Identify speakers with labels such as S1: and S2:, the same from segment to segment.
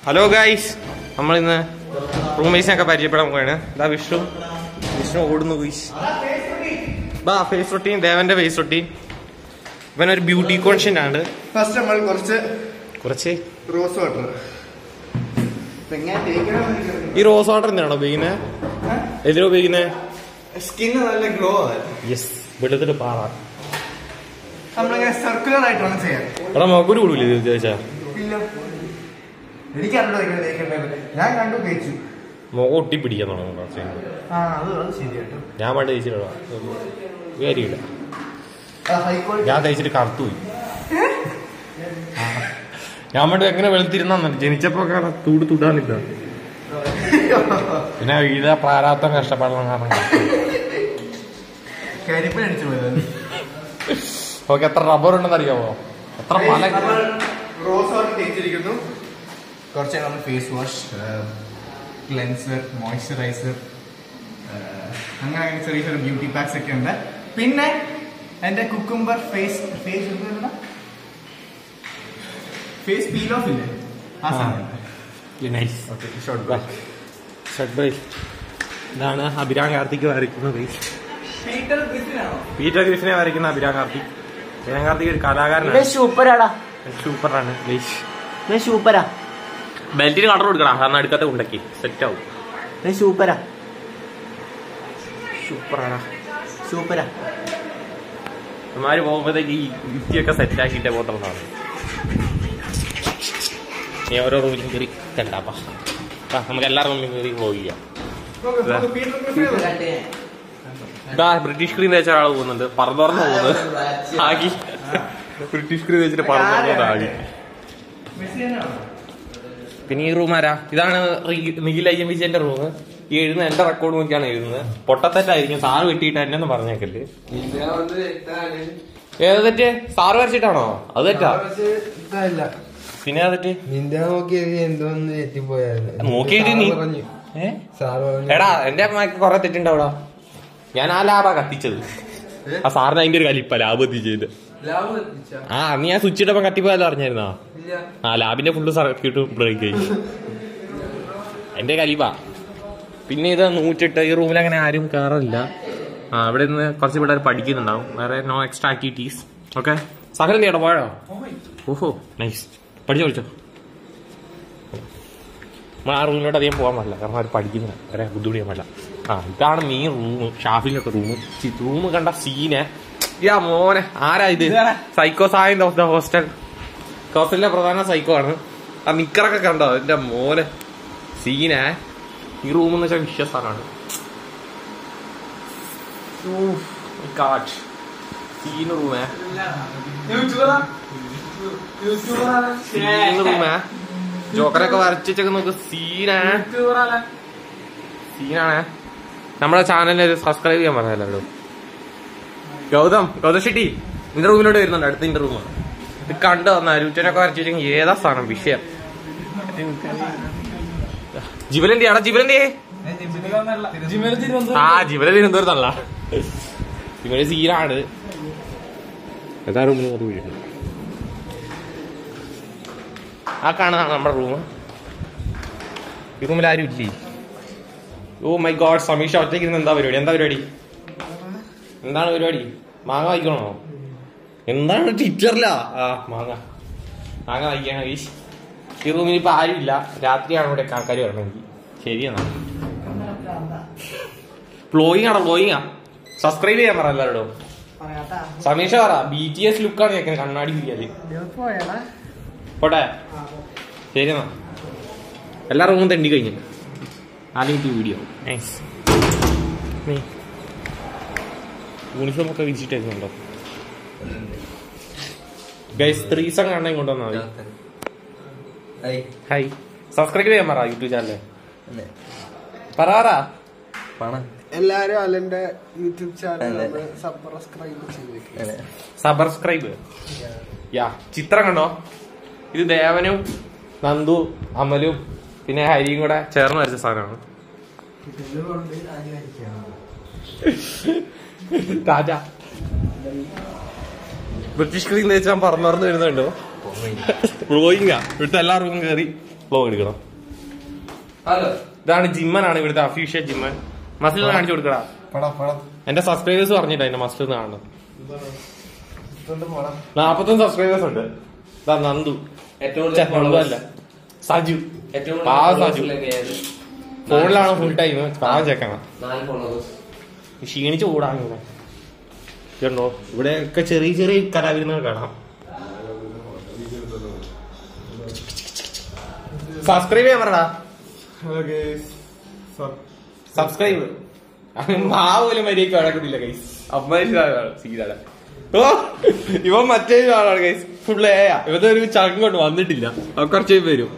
S1: Hello guys നമ്മൾ ഇന്ന് റൂമേഴ്സിനൊക്കെ പരിചയപ്പെടാൻ പോവാണ് ഇതാ വിഷ്ണു വിഷ്ണു ഓടുന്നു ഗുയ്സ് ബാ ഫേസ് റൊട്ടീൻ ദേവന്റെ ഫേസ് റൊട്ടീൻ ഇവനൊരു ബ്യൂട്ടി കോൺഷ്യൻ ആണ്
S2: ഫസ്റ്റ് നമ്മൾ കുറച്ച്
S1: കുറച്ച്
S2: റോസ് വാട്ടർ എങ്ങനെ തേക്കണം
S1: ഈ റോസ് വാട്ടർ എന്തിനാണോ ഉപയോഗിക്കുന്നത് എന്തിനാ ഉപയോഗിക്കുന്നത്
S2: സ്കിന്ന് നല്ല ഗ്ലോ ആണ്
S1: യെസ് വെളുത്തിട്ട് പാറ
S2: നമ്മളിങ്ങനെ സർക്കുലർ ആയിട്ട് വേണം ചെയ്യാൻ
S1: എടാ മോക്കൂര് കൂടില്ല ഇത് ചോദിച്ചാ
S2: ഇല്ല എനിക്കറിയില്ല ഇങ്ങനെ തേക്കേണ്ടത് ഞാൻ കണ്ടു തേച്ചു
S1: മുഖം ഒട്ടി പിടിക്കാൻ തുടങ്ങും കുറച്ച് കഴിയുമ്പോ.
S2: ആ അത് അത് ശരിയാട്ടോ
S1: ഞാൻ പണ്ട് തേച്ചിട്ടുള്ള കാര്യമില്ല
S2: ഹൈ ക്വാളിറ്റി
S1: ഞാൻ തേച്ചിട്ട് കറുത്തു പോയി ആ. ഞാൻ പണ്ട് എങ്ങനെ വെളുത്തിരുന്ന ജനിച്ചപ്പോ കാണാൻ തൂട് തുടാനില്ല പിന്നെ വീഴ പ്രാരാബ്ദം കഷ്ടപ്പെടണം കാരണം
S2: കരിപ്പൻ അടിച്ചു പോയത്
S1: ഓക്കെ എത്ര റബ്ബർ ഉണ്ടെന്ന് അറിയാമോ എത്ര മല
S2: നമ്മൾ റോസ് വാട്ടർ തേച്ചിരിക്കുന്നു കുറച്ച് നമ്മൾ ഫേസ് വാഷ് ക്ലെൻസർ മോയ്സ്ചറൈസർ അങ്ങനെ അങ്ങനെ ചെറിയ ചെറിയ ബ്യൂട്ടി പാക്സ് ഒക്കെ ഉണ്ട് പിന്നെ എന്റെ cucumber face face face peel off ഇല്ലേ ആ
S1: ആ.
S2: സാധനം
S1: nice
S2: okay short
S1: shirt break ഇതാണ് അഭിരാം കാർത്തിക് വരയ്ക്കുന്നത്
S2: പീറ്റർ ഗ്രിഫിനാണോ
S1: പീറ്റർ ഗ്രിഫിനെ വരയ്ക്കുന്ന അഭിരാം കാർത്തിക് അഭിരാം കാർത്തിക് ഒരു കലാകാരനാണ്
S3: സൂപ്പറാടാ
S1: സൂപ്പറാണ് ഗൈസ്
S3: ഞാൻ സൂപ്പറാ
S1: ബെൽറ്റിന് കളർ കൊടുക്കണം കാരണം അടുക്കത്തെ ഉണ്ടക്കി സെറ്റ് ആവും
S3: ഞാൻ സൂപ്പറാ
S1: സൂപ്പറാണ്
S3: സൂപ്പറാ
S1: ഇമാര് പോകുമ്പോഴത്തേക്ക് ഈ യുക്തിയൊക്കെ സെറ്റ് ആക്കിയിട്ടേ പോകത്തുള്ളതാണ് നീ ഓരോ റൂമിലും കയറി കണ്ടാപ്പാ ആ, നമുക്ക് എല്ലാ റൂമിലും കയറി പോയില്ല
S2: പീറ്റർ ഗ്രിഫിൻ
S1: ഇതാ ബ്രിട്ടീഷ് സ്ക്രീൻ വെച്ച ആൾ പോകുന്നുണ്ട് പറന്നുറന്ന് പോകുന്നത് ആകി ബ്രിട്ടീഷ് സ്ക്രീൻ വെച്ചിട്ട് പറന്നുറന്നത് ആകി പിന്നെ ഈ റൂം ആരാ ഇതാണ് റീ- നിഖിൽ ഐ എം വിജയന്റെ റൂം ഈ എഴുതുന്ന എന്റെ റെക്കോർഡ് നോക്കിയാണ് എഴുതുന്നത് പൊട്ടത്തെറ്റായിരിക്കും സാറ് വെട്ടിയിട്ട് എന്നെ ഒന്ന് പറഞ്ഞേക്കല്ലേ ഏത് തെറ്റ് സാറ് വരച്ചിട്ടാണോ അത് തെറ്റാ
S4: ഇതല്ല
S1: പിന്നെ അത് തെറ്റ്
S4: നിന്റെ നോക്കി എഴുതി എന്തോന്ന് എത്തിപ്പോയായിരുന്നു
S1: നോക്കി എഴുതി നീ-
S4: പറഞ്ഞു
S1: ഏ?
S4: സാറ് പറഞ്ഞു
S1: എടാ എന്റെ അമ്മക്ക് കൊറേ തെറ്റുണ്ടാവടാ ഞാൻ ആ ലാബാ കത്തിച്ചത് ആ സാറിന് അതിന്റെ ഒരു കലിപ്പ ലാബ് എത്തിച്ചതിന്റെ
S4: ലാഭം എത്തിച്ച
S1: ആ അന്ന് ഞാൻ സ്വിച്ച് ഇട്ടപ്പോ കത്തിപ്പോയാലോ അറിഞ്ഞായിരുന്നോ
S4: ഇല്ല
S1: ആ ലാബിന്റെ ഫുള്ള് സർക്യൂട്ട് ബ്രേക്ക് ആയി എന്റെ കലിപ്പ പിന്നെ ഇത് നൂറ്റിട്ട് ഈ റൂമിൽ അങ്ങനെ ആരും കയറില്ല ആ ഇവിടെ നിന്ന് കുറച്ച് പിള്ളേർ പഠിക്കുന്നുണ്ടാവും വേറെ നോ എക്സ്ട്രാ ആക്ടിവിറ്റീസ് ഓക്കെ സകലം ചേട്ടാ പോയോ ഓഹോ നൈസ് പഠിച്ചോ പഠിച്ചോ നമ്മൾ ആ റൂമിലോട്ട് അധികം പോകാൻ പാടില്ല കാരണം അവർ പഠിക്കുന്നില്ല വേറെ ബുദ്ധിമുട്ടിയാൻ പാടില്ല ആ ഇതാണ് മെയിൻ റൂം ഷാഫിന്റെ ഒക്കെ റൂം റൂം കണ്ട സീന് യാ മോനെ ആരാ ഇത് സൈക്കോ സായൻ ഓഫ് ദ ഹോസ്റ്റൽ ഹോസ്റ്റലിലെ പ്രധാന സൈക്കോ ആണ് ആ നിക്കറൊക്കെ കണ്ടോ എന്റെ മോനെ സീനെ ഈ റൂം എന്ന് വെച്ചാൽ വിശ്വസാണ് സീന് റൂമേ സീന് റൂമേ ജോക്കറൊക്കെ വരച്ചൊക്കെ നോക്ക് സീനാ സീനാണ് നമ്മുടെ ചാനലിൽ സബ്സ്ക്രൈബ് ചെയ്യാൻ പറഞ്ഞല്ലോ ഗൗതം ഗൗതം ഷെട്ടി നിന്റെ റൂമിലോട്ട് വരുന്നുണ്ട് അടുത്ത നിന്റെ റൂമാണ് ഇത് കണ്ടു വന്ന അരുറ്റനൊക്കെ വരച്ചു വെച്ചെങ്കിൽ ഏതാ സാധനം വിഷയം ജിവലന്തി ആടാ ജിവലന്തി ആ ജിവല തിരുവനന്തപുരത്തല്ല ഇവര് സീനാണ് ഏതാ റൂമിൽ അത് വീഴുന്നു ആ കാണുന്നതാണ് നമ്മുടെ റൂം ഈ റൂമിൽ ആരും ഇല്ലേ ഓ മൈ ഗോഡ് സമീഷ ഒറ്റയ്ക്ക് ഇരുന്ന് എന്താ പരിപാടി എന്താ പരിപാടി എന്താണ് പരിപാടി മാങ്ങ വായിക്കണോ എന്താണ് ട്വിറ്ററിലാ ആ മാങ്ങ മാങ്ങ വായിക്കാണ് ഈശ് ഈ റൂമിൽ ഇപ്പൊ ആരും ഇല്ല രാത്രിയാണ് ഇവിടെ ആൾക്കാർ വരണമെങ്കിൽ ശരിയെന്നാ ഫ്ലോയിങ് ആണോ ഫ്ലോയിങ് ആ സബ്സ്ക്രൈബ് ചെയ്യാൻ പറ എല്ലാവരോടും സമീഷ പറ ബി ടി എസ് ലുക്കാണ് കേൾക്കുന്നത് കണ്ണാടി ഇരിക്കാല് പോട്ടെ ശരിയെന്നാ എല്ലാ റൂമും തെണ്ടി കഴിഞ്ഞു ആദ്യം വീഡിയോ നൈസ് യൂണിഫോം ഒക്കെ വിരിച്ചിട്ടുണ്ടോ ഗൈസ് ത്രീസം കാണാൻ കൊണ്ടുവന്നാ മതി ഹായ് സബ്സ്ക്രൈബ് ചെയ്യാൻ പറ യൂട്യൂബ് ചാനല് പറ പറ
S4: പണം
S5: എല്ലാരും അലന്റെ യൂട്യൂബ് ചാനൽ സബ്സ്ക്രൈബ് ചെയ്തേക്ക്
S1: സബ്സ്ക്രൈബ് യാ ചിത്രം കണ്ടോ ഇത് ദേവനും നന്ദു അമലും പിന്നെ ഹരിയും കൂടെ ചേർന്ന് വരച്ച സാധനമാണ് രാജ ബ്രിട്ടീഷ് ക്രീം തേച്ച് ഞാൻ പറന്നു പറന്ന് വരുന്നുണ്ടോ ഗ്ലോയിങ്ങാ ഇവിടുത്തെ എല്ലാ റൂമും കയറി വ്ലോഗ് എടുക്കണം
S4: ഹലോ
S1: ഇതാണ് ജിമ്മനാണ് ഇവിടുത്തെ അഫീഷ്യൽ ജിമ്മൻ മസിൽ കാണിച്ചു കൊടുക്കടാ
S2: പടാ പടാ
S1: എന്റെ സബ്സ്ക്രൈബേഴ്സ് പറഞ്ഞിട്ട് എന്റെ മസിൽ കാണണം
S2: ഇതുകൊണ്ട് പടാ
S1: നാപ്പത്തൊന്ന് സബ്സ്ക്രൈബേഴ്സ് ഉണ്ട് ഇതാ നന്ദു
S4: ഏറ്റവും
S1: ഛെ,
S4: കൂടുതൽ
S1: നന്ദു അല്ല സജു
S4: ഏറ്റവും
S1: പാവ
S4: കൂടുതൽ
S1: സാജു.
S4: followers ഉള്ള ഏത്?
S1: ഫോണിലാണ് ഫുൾ ടൈം പാവം ചെക്കണം
S4: നാല് ഫോളോവേഴ്സ്
S1: ക്ഷീണിച്ച് കൂടാൻ ഇങ്ങനെ കണ്ടോ ഇവിടെയൊക്കെ ചെറിയ ചെറിയ കലാവിരുന്നുകൾ കാണാം സബ്സ്ക്രൈബ് ചെയ്യാൻ പറടാ
S2: ഹലോ ഗേസ്
S1: സബ്സ്ക്രൈബ് ആ പോലും മര്യാദക്ക് വഴക്കുന്നില്ല ഗൈസ് അമ്മ സീതാണ് ഓ ഇവൻ മറ്റേ ആളാണ് ഗൈസ് ഫുള്ള് ഏയാ ഇവന്റെ ഒരു ചടങ്ങ് കൊണ്ട് വന്നിട്ടില്ല അവൻ കുറച്ച് കഴിയുമ്പോ വരും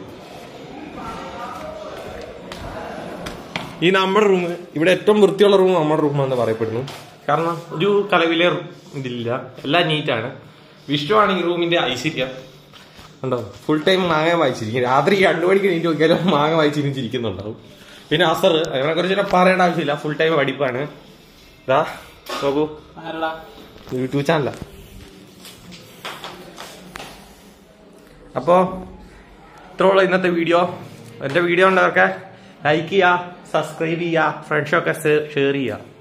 S1: ഈ നമ്മുടെ റൂം ഇവിടെ ഏറ്റവും വൃത്തിയുള്ള റൂം നമ്മുടെ റൂമാണെന്ന് പറയപ്പെടുന്നു കാരണം ഒരു കലവിലെ ഇതില്ല എല്ലാം നീറ്റാണ് വിഷ്ണു ആണ് ഈ റൂമിന്റെ ഐശ്വര്യം ഉണ്ടോ ഫുൾ ടൈം മാങ്ങ വായിച്ചിരിക്കും രാത്രി രണ്ടു മണിക്ക് നീറ്റ് നോക്കിയാലും മാങ്ങ വായിച്ചിരിക്കുന്നുണ്ടാവും പിന്നെ അസർ അതിനെ കുറിച്ച് പറയേണ്ട ആവശ്യമില്ല ഫുൾ ടൈം പഠിപ്പാണ് ഇതാ നോക്കൂ യൂട്യൂബ് ചാനല അപ്പോ ഇത്രയുള്ള ഇന്നത്തെ വീഡിയോ എന്റെ വീഡിയോ ഉണ്ടതൊക്കെ ലൈക്ക് ചെയ്യുക സബ്സ്ക്രൈബ് ചെയ്യുക ഫ്രണ്ട്സൊക്കെ ഷെയർ ചെയ്യുക